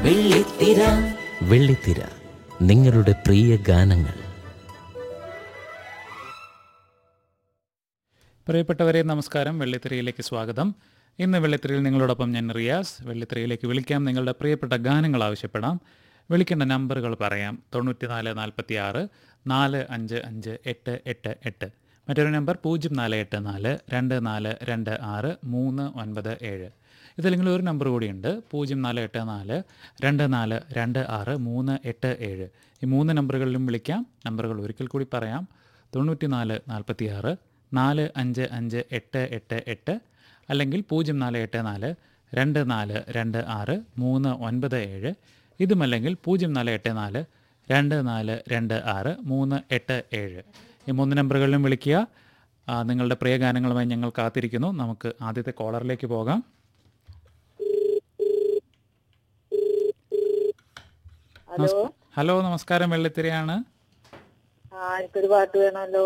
വെള്ളിത്തിര വെള്ളിത്തിര നിങ്ങളുടെ പ്രിയ ഗാനങ്ങൾ പ്രിയപ്പെട്ടവരെ നമസ്കാരം വെള്ളിത്തിരയിലേക്ക് സ്വാഗതം ഇന്ന് വെള്ളിത്തിരയിൽ നിങ്ങളോടൊപ്പം ഞാൻ റിയാസ് വെള്ളിത്തിരയിലേക്ക് വിളിക്കാം നിങ്ങളുടെ പ്രിയപ്പെട്ട ഗാനങ്ങൾ ആവശ്യപ്പെടാം വിളിക്കേണ്ട നമ്പറുകൾ പറയാം തൊണ്ണൂറ്റിനാല് നാൽപ്പത്തി ആറ് നാല് അഞ്ച് അഞ്ച് എട്ട് എട്ട് എട്ട് മറ്റൊരു നമ്പർ പൂജ്യം നാല് എട്ട് നാല് രണ്ട് നാല് രണ്ട് ആറ് മൂന്ന് ഒൻപത് ഏഴ് ഇതിലെങ്കിലും ഒരു നമ്പർ കൂടിയുണ്ട് പൂജ്യം നാല് എട്ട് നാല് രണ്ട് നാല് രണ്ട് ആറ് മൂന്ന് എട്ട് ഏഴ് ഈ മൂന്ന് നമ്പറുകളിലും വിളിക്കാം നമ്പറുകൾ ഒരിക്കൽ കൂടി പറയാം തൊണ്ണൂറ്റി നാല് നാൽപ്പത്തി ആറ് നാല് അഞ്ച് അഞ്ച് എട്ട് എട്ട് എട്ട് അല്ലെങ്കിൽ പൂജ്യം നാല് എട്ട് നാല് രണ്ട് നാല് രണ്ട് ആറ് മൂന്ന് ഒൻപത് ഏഴ് ഇതുമല്ലെങ്കിൽ പൂജ്യം നാല് എട്ട് നാല് രണ്ട് നാല് രണ്ട് ആറ് മൂന്ന് എട്ട് ഏഴ് ഈ മൂന്ന് നമ്പറുകളിലും വിളിക്കുക ആ, നിങ്ങളുടെ പ്രിയ ഗാനങ്ങളുമായി ഞങ്ങൾ കാത്തിരിക്കുന്നു നമുക്ക് ആദ്യത്തെ കോളറിലേക്ക് പോകാം ഹലോ ഹലോ നമസ്കാരം വെള്ളിത്തിരയാണ് ആ എനിക്കൊരു പാട്ട് വേണമല്ലോ